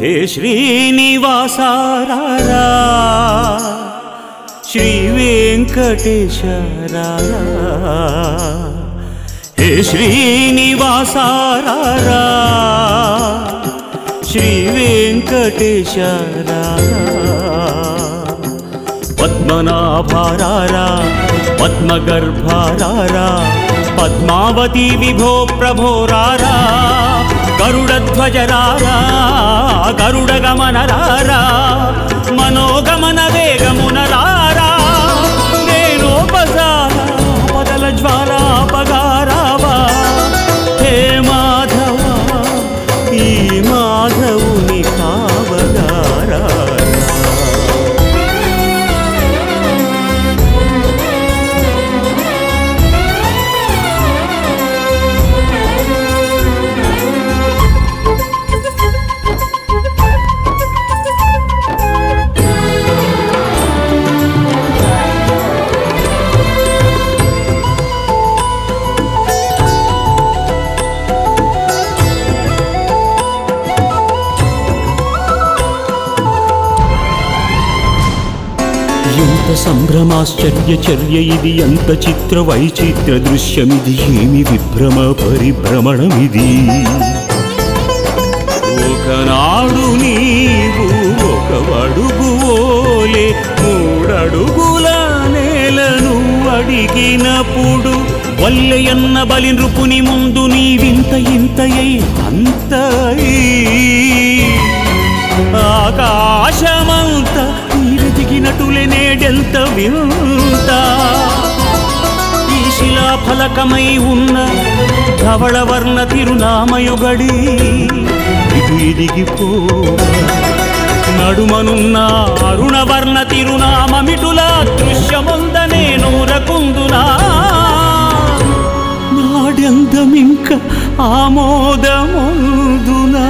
హే శ్రీనివాసారారా శ్రీ వెంకటేశారా హే శ్రీనివాసారారా శ్రీ వెంకటేశారా పద్మనాభారారా పద్మగర్భారారా పద్మావతి విభో ప్రభోరారా గరుడధ్వజరారా గరుడగమనరారా మనోగమన వేగమునరారా నేనోపసార పదల జ్వాలాపగారావా హే మాధవ ఈ మాధవుని కావగారా ఎంత సంభ్రమాశ్చర్య చర్య ఇది ఎంత చిత్ర వైచిత్ర దృశ్యమిది ఏమి విభ్రమ పరిభ్రమణమిది ఒకనాడు నీవు ఒక అడుగువోలే మూడడుగుల నేలను అడిగినప్పుడు వల్లెయన్న బలి నృపుని ముందు నీవింత ఇంతయై అంతై ఆకాశమంత నీరెదిగినటులే నేడెంత వింత ఈ శిలాఫలకమై ఉన్న ధవళవర్ణ తిరునామయుగడి ఇటు ఎదిగిపో నడుమనున్న అరుణవర్ణ తిరునామమిటుల దృశ్యముంద నేను రకుందునా నాడెందమింక ఆమోదముందునా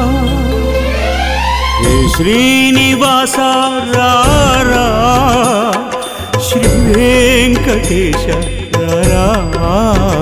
హే శ్రీనివాస రారా శ్రీ వెంకటేశ రారా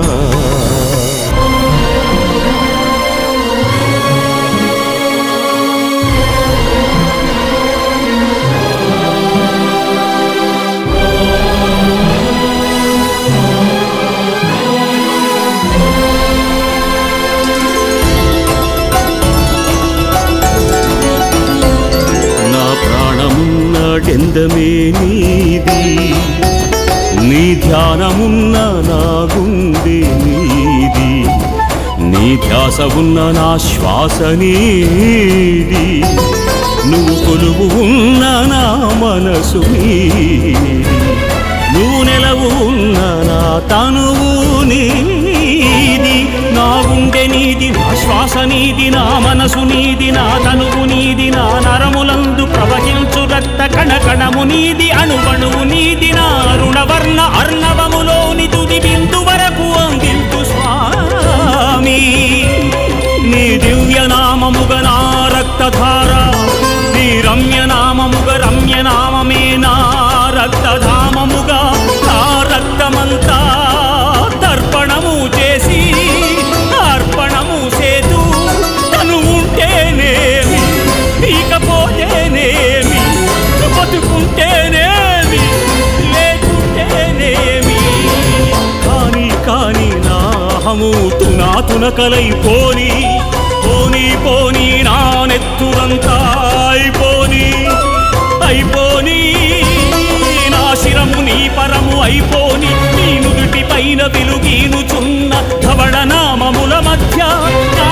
నా ప్రాణమున్నాడెందమే నీది నీ ధ్యానమున్న నా గుండె నీది నీ ధ్యాస ఉన్న నా శ్వాస నీది నువ్వు కొలువు ఉన్న నా మనసు నీది నువ్వు నెలవు ఉన్న నా తనువు నీది నా గుండె నీది నా శ్వాస నీది నా మనసు నీది నా తనువు నీది నా నరములందు ప్రవహించు రక్త కణకణము నీది అణువణువు నీది నా రుణవర్ణ అర్ణవములోని తుది బిందు వరకు అందించు స్వామి నీ దివ్య నామముగ నా రక్తధార నీ రమ్య నామముగ రమ్య నామమే నా రక్తధామముగా నా రక్తమంతా తర్పణము చేసి అర్పణము చేతు తను ఉంటేనేమి ఇకపోతేనేమి బతుకుంటేనేమి లేకుంటేనేమి కాని కాని నా హము తునా తునకలైపోని పోని పోని నా నెత్తురంతా అయిపోని అయిపోని నా శిరము నీ పరము అయిపోని నీ నుదుటి పైన వెలుగీనుచున్న ధవళ నామముల మధ్య నా